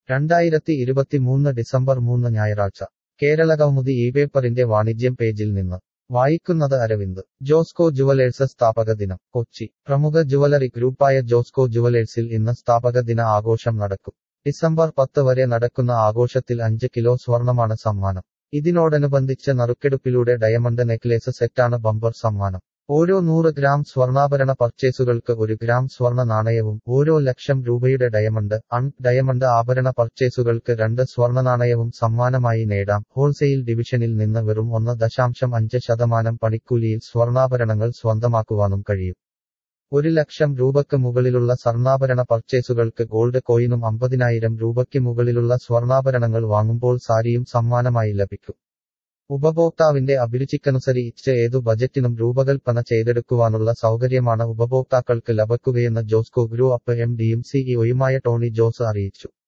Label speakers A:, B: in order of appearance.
A: രണ്ടായിരത്തി ഇരുപത്തിമൂന്ന് ഡിസംബർ മൂന്ന് ഞായറാഴ്ച കേരളകൗമുദി ഈ പേപ്പറിന്റെ വാണിജ്യം പേജിൽ നിന്ന് വായിക്കുന്നത് അരവിന്ദ് ജോസ്കോ ജുവലേഴ്സ് സ്ഥാപക ദിനം കൊച്ചി പ്രമുഖ ജുവലറി ഗ്രൂപ്പായ ജോസ്കോ ജുവലേഴ്സിൽ ഇന്ന് സ്ഥാപക ദിന ആഘോഷം നടക്കും ഡിസംബർ പത്ത് വരെ നടക്കുന്ന ആഘോഷത്തിൽ അഞ്ച് കിലോ സ്വർണമാണ് സമ്മാനം ഇതിനോടനുബന്ധിച്ച് നറുക്കെടുപ്പിലൂടെ ഡയമണ്ട് നെക്ലേസ് സെറ്റാണ് ബമ്പർ സമ്മാനം ഓരോ നൂറ് ഗ്രാം സ്വർണ്ണാഭരണ പർച്ചേസുകൾക്ക് ഒരു ഗ്രാം സ്വർണ്ണ നാണയവും ഓരോ ലക്ഷം രൂപയുടെ ഡയമണ്ട് അൺ ഡയമണ്ട് ആഭരണ പർച്ചേസുകൾക്ക് രണ്ട് സ്വർണ്ണ നാണയവും സമ്മാനമായി നേടാം ഹോൾസെയിൽ ഡിവിഷനിൽ നിന്ന് വെറും ഒന്ന് ദശാംശം അഞ്ച് ശതമാനം പണിക്കൂലിയിൽ സ്വർണ്ണാഭരണങ്ങൾ സ്വന്തമാക്കുവാനും കഴിയും ഒരു ലക്ഷം രൂപയ്ക്ക് മുകളിലുള്ള സ്വർണ്ണാഭരണ പർച്ചേസുകൾക്ക് ഗോൾഡ് കോയിനും അമ്പതിനായിരം രൂപയ്ക്ക് മുകളിലുള്ള സ്വർണ്ണാഭരണങ്ങൾ വാങ്ങുമ്പോൾ സാരിയും സമ്മാനമായി ലഭിക്കും ഉപഭോക്താവിന്റെ അഭിരുചിക്കനുസരിച്ച് ഏതു ബജറ്റിനും രൂപകൽപ്പന ചെയ്തെടുക്കുവാനുള്ള സൗകര്യമാണ് ഉപഭോക്താക്കൾക്ക് ലഭിക്കുകയെന്ന് ജോസ്കോ ഗ്രൂ അപ്പ് എം ഡിയും സിഇഒയുമായ ടോണി ജോസ് അറിയിച്ചു